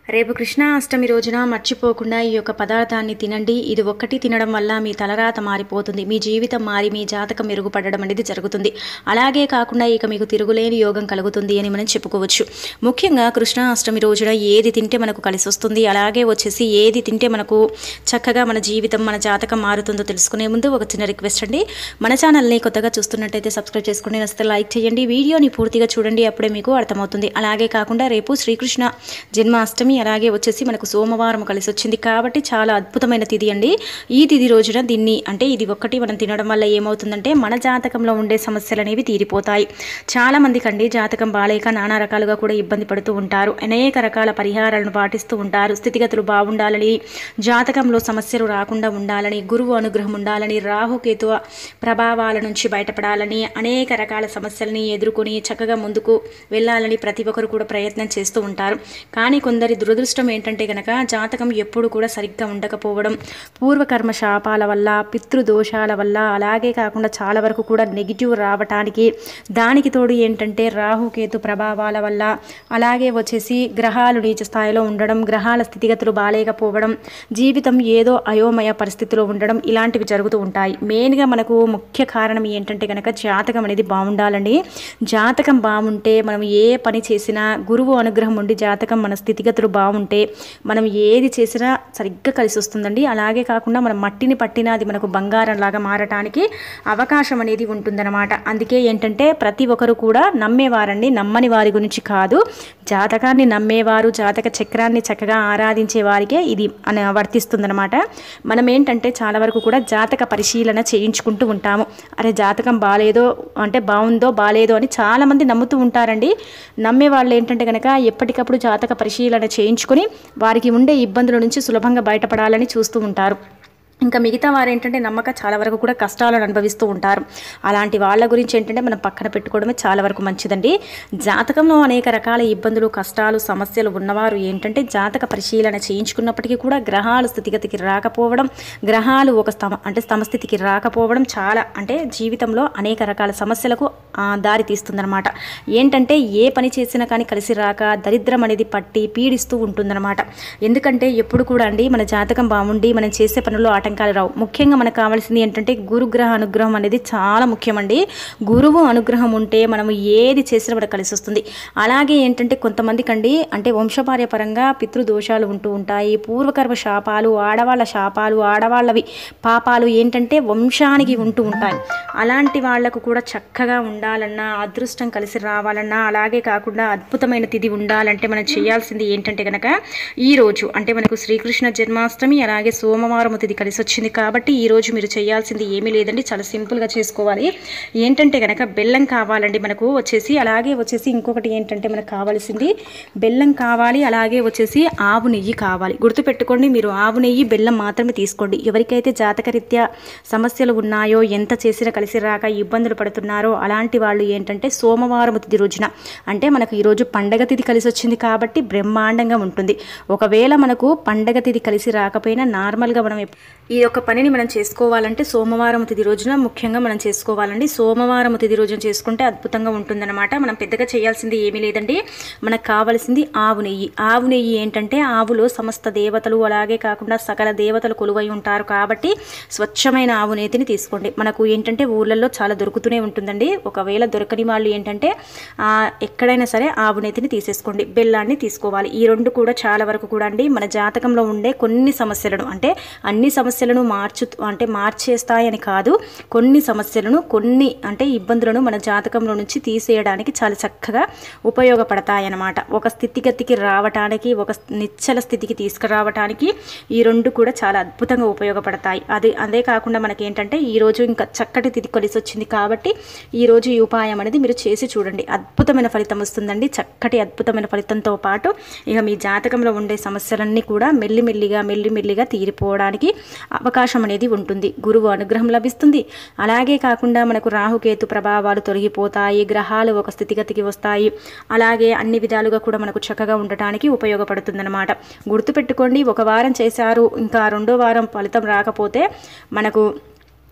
రేపు కృష్ణాష్టమి రోజున మర్చిపోకుండా ఈ యొక్క పదార్థాన్ని తినండి ఇది ఒక్కటి తినడం వల్ల మీ తలరాత మారిపోతుంది మీ జీవితం మారి మీ జాతకం మెరుగుపడడం అనేది జరుగుతుంది అలాగే కాకుండా ఇక మీకు తిరుగులేని యోగం కలుగుతుంది అని మనం చెప్పుకోవచ్చు ముఖ్యంగా కృష్ణాష్టమి రోజున ఏది తింటే మనకు కలిసి వస్తుంది అలాగే వచ్చేసి ఏది తింటే మనకు చక్కగా మన జీవితం మన జాతకం మారుతుందో తెలుసుకునే ముందు ఒక చిన్న రిక్వెస్ట్ అండి మన ఛానల్ని కొత్తగా చూస్తున్నట్టయితే సబ్స్క్రైబ్ చేసుకుని నచ్చితే లైక్ చేయండి వీడియోని పూర్తిగా చూడండి అప్పుడే మీకు అర్థమవుతుంది అలాగే కాకుండా రేపు శ్రీకృష్ణ జన్మాష్టమి అలాగే వచ్చేసి మనకు సోమవారం కలిసి వచ్చింది కాబట్టి చాలా అద్భుతమైన తిథి అండి ఈ తిథి రోజున దీన్ని అంటే ఇది ఒక్కటి మనం తినడం వల్ల ఏమవుతుందంటే మన జాతకంలో ఉండే సమస్యలు అనేవి తీరిపోతాయి చాలా మందికి అండి జాతకం బాలేక నానా రకాలుగా కూడా ఇబ్బంది పడుతూ ఉంటారు అనేక రకాల పరిహారాలను పాటిస్తూ ఉంటారు స్థితిగతులు బాగుండాలని జాతకంలో సమస్యలు రాకుండా ఉండాలని గురువు అనుగ్రహం ఉండాలని రాహుకేతు ప్రభావాల నుంచి బయటపడాలని అనేక రకాల సమస్యల్ని ఎదుర్కొని చక్కగా ముందుకు వెళ్ళాలని ప్రతి ఒక్కరు కూడా ప్రయత్నం చేస్తూ ఉంటారు కానీ కొందరి దురదృష్టం ఏంటంటే కనుక జాతకం ఎప్పుడు కూడా సరిగ్గా ఉండకపోవడం పూర్వకర్మ శాపాల వల్ల పితృదోషాల వల్ల అలాగే కాకుండా చాలా వరకు కూడా నెగిటివ్ రావటానికి దానికి తోడు ఏంటంటే రాహుకేతు ప్రభావాల వల్ల అలాగే వచ్చేసి గ్రహాలు నీచ స్థాయిలో ఉండడం గ్రహాల స్థితిగతులు బాలేకపోవడం జీవితం ఏదో అయోమయ పరిస్థితిలో ఉండడం ఇలాంటివి జరుగుతూ ఉంటాయి మెయిన్గా మనకు ముఖ్య కారణం ఏంటంటే కనుక జాతకం అనేది బాగుండాలండి జాతకం బాగుంటే మనం ఏ పని చేసినా గురువు అనుగ్రహం ఉండి జాతకం మన స్థితిగతులు బాగుంటే మనం ఏది చేసినా సరిగ్గా కలిసి వస్తుందండి అలాగే కాకుండా మనం మట్టిని పట్టినా అది మనకు బంగారం లాగా మారటానికి అవకాశం అనేది ఉంటుందన్నమాట అందుకే ఏంటంటే ప్రతి ఒక్కరు కూడా నమ్మేవారండి నమ్మని వారి గురించి కాదు జాతకాన్ని నమ్మేవారు జాతక చక్రాన్ని చక్కగా ఆరాధించే వారికే ఇది అని వర్తిస్తుందన్నమాట మనం ఏంటంటే చాలా వరకు కూడా జాతక పరిశీలన చేయించుకుంటూ ఉంటాము అరే జాతకం బాగాలేదో అంటే బాగుందో బాగాలేదో అని చాలామంది నమ్ముతూ ఉంటారండి నమ్మే వాళ్ళు ఏంటంటే కనుక ఎప్పటికప్పుడు జాతక పరిశీలన చేయించుకొని వారికి ఉండే ఇబ్బందుల నుంచి సులభంగా బయటపడాలని చూస్తూ ఉంటారు ఇంకా మిగతా వారు ఏంటంటే నమ్మక చాలా వరకు కూడా కష్టాలను అనుభవిస్తూ ఉంటారు అలాంటి వాళ్ళ గురించి ఏంటంటే మనం పక్కన పెట్టుకోవడమే చాలా వరకు మంచిదండి జాతకంలో అనేక రకాల ఇబ్బందులు కష్టాలు సమస్యలు ఉన్నవారు ఏంటంటే జాతక పరిశీలన చేయించుకున్నప్పటికీ కూడా గ్రహాలు స్థితిగతికి రాకపోవడం గ్రహాలు ఒక స్తమ అంటే సమస్థితికి రాకపోవడం చాలా అంటే జీవితంలో అనేక రకాల సమస్యలకు ఆ, దారి తీస్తుందన్నమాట ఏంటంటే ఏ పని చేసినా కానీ కలిసి రాక దరిద్రం అనేది పట్టి పీడిస్తూ ఉంటుందన్నమాట ఎందుకంటే ఎప్పుడు కూడా అండి మన జాతకం బాగుండి మనం చేసే పనుల్లో ఆటంకాలు రావు ముఖ్యంగా మనకు కావాల్సింది ఏంటంటే గురుగ్రహ అనుగ్రహం అనేది చాలా ముఖ్యమండి గురువు అనుగ్రహం ఉంటే మనం ఏది చేసినా మనకు కలిసి వస్తుంది అలాగే ఏంటంటే కొంతమందికి అండి అంటే వంశపార్య పరంగా పితృదోషాలు ఉంటూ ఉంటాయి పూర్వకర్మ శాపాలు ఆడవాళ్ళ శాపాలు ఆడవాళ్ళవి పాపాలు ఏంటంటే వంశానికి ఉంటూ ఉంటాయి అలాంటి వాళ్లకు కూడా చక్కగా ఉండాలన్నా అదృష్టం కలిసి రావాలన్నా అలాగే కాకుండా అద్భుతమైన తిథి ఉండాలంటే మనం చేయాల్సింది ఏంటంటే కనుక ఈ రోజు అంటే మనకు శ్రీకృష్ణ జన్మాష్టమి అలాగే సోమవారం తిథి కలిసి వచ్చింది కాబట్టి ఈ రోజు మీరు చేయాల్సింది ఏమీ లేదండి చాలా సింపుల్గా చేసుకోవాలి ఏంటంటే కనుక బెల్లం కావాలండి మనకు వచ్చేసి అలాగే వచ్చేసి ఇంకొకటి ఏంటంటే మనకు కావాల్సింది బెల్లం కావాలి అలాగే వచ్చేసి ఆవు నెయ్యి కావాలి గుర్తుపెట్టుకోండి మీరు ఆవు నెయ్యి బెల్లం మాత్రమే తీసుకోండి ఎవరికైతే జాతకరీత్యా సమస్యలు ఉన్నాయో ఎంత చేసినా కలిసి రాక ఇబ్బందులు పడుతున్నారో అలాంటి వాళ్ళు ఏంటంటే సోమవారం తిథి రోజున అంటే మనకు ఈరోజు పండగ తిథి కలిసి వచ్చింది కాబట్టి బ్రహ్మాండంగా ఉంటుంది ఒకవేళ మనకు పండగ తిథి కలిసి రాకపోయినా నార్మల్గా మనం ఎప్- ఈ యొక్క పనిని మనం చేసుకోవాలంటే సోమవారం తిథి రోజున ముఖ్యంగా మనం చేసుకోవాలండి సోమవారం తిథి రోజున చేసుకుంటే అద్భుతంగా ఉంటుందన్నమాట మనం పెద్దగా చేయాల్సింది ఏమీ లేదండి మనకు కావాల్సింది ఆవు నెయ్యి ఆవు నెయ్యి ఏంటంటే ఆవులో సమస్త దేవతలు అలాగే కాకుండా సకల దేవతలు కొలువై ఉంటారు కాబట్టి స్వచ్ఛమైన ఆవు నేతిని తీసుకోండి మనకు ఏంటంటే ఊళ్ళల్లో చాలా దొరుకుతూనే ఉంటుందండి ఒకవేళ దొరకని వాళ్ళు ఏంటంటే ఆ, ఎక్కడైనా సరే ఆవు నేతిని తీసేసుకోండి బెల్లాన్ని తీసుకోవాలి ఈ రెండు కూడా చాలా వరకు కూడా అండి మన జాతకంలో ఉండే కొన్ని సమస్యలను అంటే అన్ని సమస్యలను మార్చు అంటే మార్చేస్తాయని కాదు కొన్ని సమస్యలను కొన్ని అంటే ఇబ్బందులను మన జాతకంలో నుంచి తీసేయడానికి చాలా చక్కగా ఉపయోగపడతాయన్నమాట ఒక స్థితిగతికి రావటానికి ఒక నిశ్చల స్థితికి తీసుకురావటానికి ఈ రెండు కూడా చాలా అద్భుతంగా ఉపయోగపడతాయి అది అదే కాకుండా మనకి ఏంటంటే ఈ రోజు ఇంకా చక్కటి తిథి కలిసి వచ్చింది కాబట్టి ఈ రోజు ఈ ఉపాయం అనేది మీరు చేసి చూడండి అద్భుతమైన ఫలితం వస్తుందండి చక్కటి అద్భుతమైన ఫలితంతో పాటు ఇక మీ జాతకంలో ఉండే సమస్యలన్నీ కూడా మెల్లిమెల్లిగా మెల్లిమెల్లిగా తీరిపోవడానికి అవకాశం అనేది ఉంటుంది గురువు అనుగ్రహం లభిస్తుంది అలాగే కాకుండా మనకు రాహుకేతు ప్రభావాలు తొలగిపోతాయి గ్రహాలు ఒక స్థితిగతికి వస్తాయి అలాగే అన్ని విధాలుగా కూడా మనకు చక్కగా ఉండటానికి ఉపయోగపడుతుందన్నమాట గుర్తుపెట్టుకోండి ఒక వారం చేశారు ఇంకా రెండో వారం ఫలితం రాకపోతే మనకు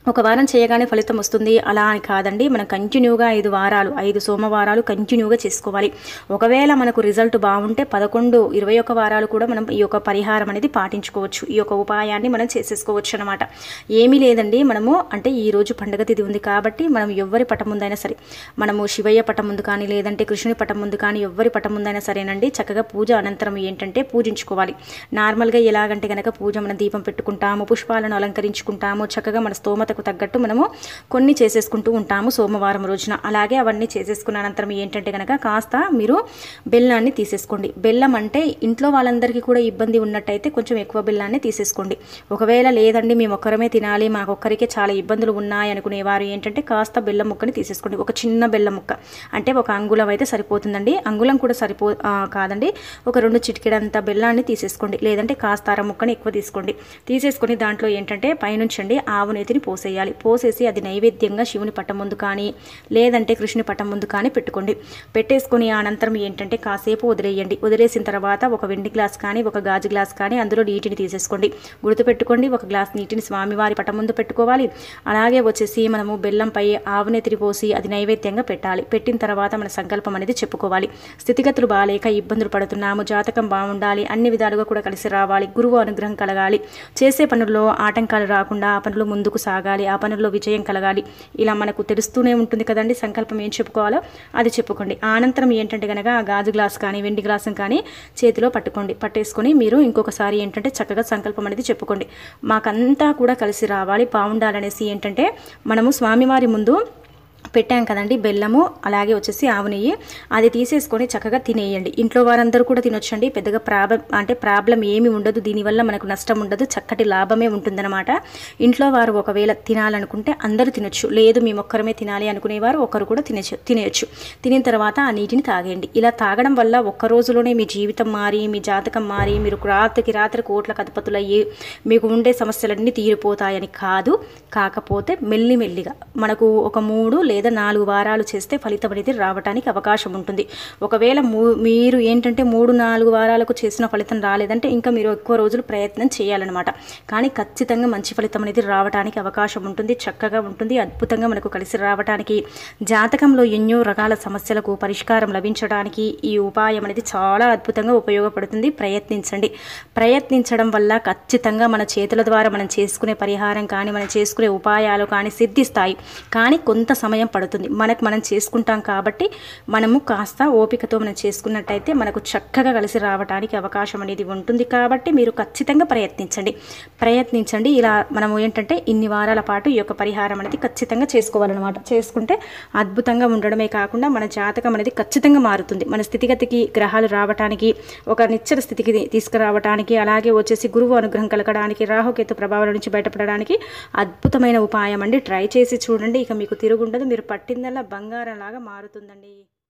ఒక వారం చేయగానే ఫలితం వస్తుంది అలా అని కాదండి మనం కంటిన్యూగా ఐదు వారాలు ఐదు సోమవారాలు కంటిన్యూగా చేసుకోవాలి ఒకవేళ మనకు రిజల్ట్ బాగుంటే పదకొండు ఇరవై ఒక వారాలు కూడా మనం ఈ యొక్క పరిహారం అనేది పాటించుకోవచ్చు ఈ యొక్క ఉపాయాన్ని మనం చేసేసుకోవచ్చు అనమాట ఏమీ లేదండి మనము అంటే ఈ రోజు పండగ తిథి ఉంది కాబట్టి మనం ఎవరి పటం ముందైనా సరే మనము శివయ్య పటం ముందు కానీ లేదంటే కృష్ణుని పటం ముందు కానీ ఎవరి పటం ముందైనా సరేనండి చక్కగా పూజ అనంతరం ఏంటంటే పూజించుకోవాలి నార్మల్గా ఎలాగంటే కనుక పూజ మనం దీపం పెట్టుకుంటాము పుష్పాలను అలంకరించుకుంటాము చక్కగా మన స్తోమతకు తగ్గట్టు మనము కొన్ని చేసేసుకుంటూ ఉంటాము సోమవారం రోజున అలాగే అవన్నీ చేసేసుకున్న అనంతరం ఏంటంటే కనుక కాస్త మీరు బెల్లాన్ని తీసేసుకోండి బెల్లం అంటే ఇంట్లో వాళ్ళందరికీ కూడా ఇబ్బంది ఉన్నట్టయితే కొంచెం ఎక్కువ బెల్లాన్ని తీసేసుకోండి ఒకవేళ లేదండి మేము ఒక్కరమే తినాలి మాకొక్కరికే చాలా ఇబ్బందులు ఉన్నాయి అనుకునేవారు ఏంటంటే కాస్త బెల్లం ముక్కని తీసేసుకోండి ఒక చిన్న బెల్లం ముక్క అంటే ఒక అంగుళం అయితే సరిపోతుందండి అంగుళం కూడా సరిపో ఆ, కాదండి ఒక రెండు చిటికెడంత బెల్లాన్ని తీసేసుకోండి లేదంటే కాస్త అర ముక్కని ఎక్కువ తీసుకోండి తీసేసుకొని దాంట్లో ఏంటంటే పైనుంచండి ఆవు నేతిని పోసేయాలి పోసేసి అది నైవేద్యంగా శివుని పట్టం ముందు కానీ లేదంటే కృష్ణుని పట్టం ముందు కానీ పెట్టుకోండి పెట్టేసుకొని అనంతరం ఏంటంటే కాసేపు వదిలేయండి వదిలేసిన తర్వాత ఒక వెండి గ్లాస్ కానీ ఒక గాజు గ్లాస్ కానీ అందులో నీటిని తీసేసుకోండి గుర్తుపెట్టుకోండి ఒక గ్లాస్ నీటిని స్వామివారి పట్టం ముందు పెట్టుకోవాలి అలాగే వచ్చేసి మనము బెల్లంపై ఆవునెతిరి పోసి అది నైవేద్యంగా పెట్టాలి పెట్టిన తర్వాత మన సంకల్పం అనేది చెప్పుకోవాలి స్థితిగతులు బాగాలేక ఇబ్బందులు పడుతున్నాము జాతకం బాగుండాలి అన్ని విధాలుగా కూడా కలిసి రావాలి గురువు అనుగ్రహం కలగాలి చేసే పనుల్లో ఆటంకాలు రాకుండా ఆ పనులు ముందుకు సాగాలి ఆ పనుల్లో విజయం కలగాలి ఇలా మనకు తెలుస్తూనే ఉంటుంది కదండి సంకల్పం ఏం చెప్పుకోవాలో అది చెప్పుకోండి ఆ అనంతరం ఏంటంటే కనుక ఆ గాజు గ్లాస్ కానీ వెండి గ్లాసు కానీ చేతిలో పట్టుకోండి పట్టేసుకొని మీరు ఇంకొకసారి ఏంటంటే చక్కగా సంకల్పం అనేది చెప్పుకోండి మాకంతా కూడా కలిసి రావాలి బాగుండాలనేసి ఏంటంటే మనము స్వామివారి ముందు పెట్టాం కదండి బెల్లము అలాగే వచ్చేసి ఆవు నెయ్యి అది తీసేసుకొని చక్కగా తినేయండి ఇంట్లో వారందరూ కూడా తినొచ్చండి పెద్దగా ప్రాబ్లం అంటే ప్రాబ్లం ఏమి ఉండదు దీనివల్ల మనకు నష్టం ఉండదు చక్కటి లాభమే ఉంటుందన్నమాట ఇంట్లో వారు ఒకవేళ తినాలనుకుంటే అందరూ తినొచ్చు లేదు మేము ఒక్కరమే తినాలి అనుకునేవారు ఒకరు కూడా తినచ్చు తినేయచ్చు తినిన తర్వాత ఆ నీటిని తాగేయండి ఇలా తాగడం వల్ల ఒక్క రోజులోనే మీ జీవితం మారి మీ జాతకం మారి మీరు రాత్రికి రాత్రి కోట్ల కథపతులయ్యి మీకు ఉండే సమస్యలన్నీ తీరిపోతాయని కాదు కాకపోతే మెల్లిమెల్లిగా మనకు ఒక మూడు లేదా నాలుగు వారాలు చేస్తే ఫలితం అనేది రావడానికి అవకాశం ఉంటుంది ఒకవేళ మూ- మీరు ఏంటంటే మూడు నాలుగు వారాలకు చేసిన ఫలితం రాలేదంటే ఇంకా మీరు ఎక్కువ రోజులు ప్రయత్నం చేయాలన్నమాట కానీ ఖచ్చితంగా మంచి ఫలితం అనేది రావడానికి అవకాశం ఉంటుంది చక్కగా ఉంటుంది అద్భుతంగా మనకు కలిసి రావడానికి జాతకంలో ఎన్నో రకాల సమస్యలకు పరిష్కారం లభించడానికి ఈ ఉపాయం అనేది చాలా అద్భుతంగా ఉపయోగపడుతుంది ప్రయత్నించండి ప్రయత్నించడం వల్ల ఖచ్చితంగా మన చేతుల ద్వారా మనం చేసుకునే పరిహారం కానీ మనం చేసుకునే ఉపాయాలు కానీ సిద్ధిస్తాయి కానీ కొంత సమయం పడుతుంది మనకు మనం చేసుకుంటాం కాబట్టి మనము కాస్త ఓపికతో మనం చేసుకున్నట్టయితే మనకు చక్కగా కలిసి రావడానికి అవకాశం అనేది ఉంటుంది కాబట్టి మీరు ఖచ్చితంగా ప్రయత్నించండి ప్రయత్నించండి ఇలా మనము ఏంటంటే ఇన్ని వారాల పాటు ఈ యొక్క పరిహారం అనేది ఖచ్చితంగా చేసుకోవాలన్నమాట చేసుకుంటే అద్భుతంగా ఉండడమే కాకుండా మన జాతకం అనేది ఖచ్చితంగా మారుతుంది మన స్థితిగతికి గ్రహాలు రావటానికి ఒక నిశ్చల స్థితికి తీసుకురావటానికి అలాగే వచ్చేసి గురువు అనుగ్రహం కలగడానికి రాహుకేతు ప్రభావాల నుంచి బయటపడడానికి అద్భుతమైన ఉపాయం అండి ట్రై చేసి చూడండి ఇక మీకు తిరుగుండదు మీరు పట్టిందల్లా బంగారం లాగా మారుతుందండి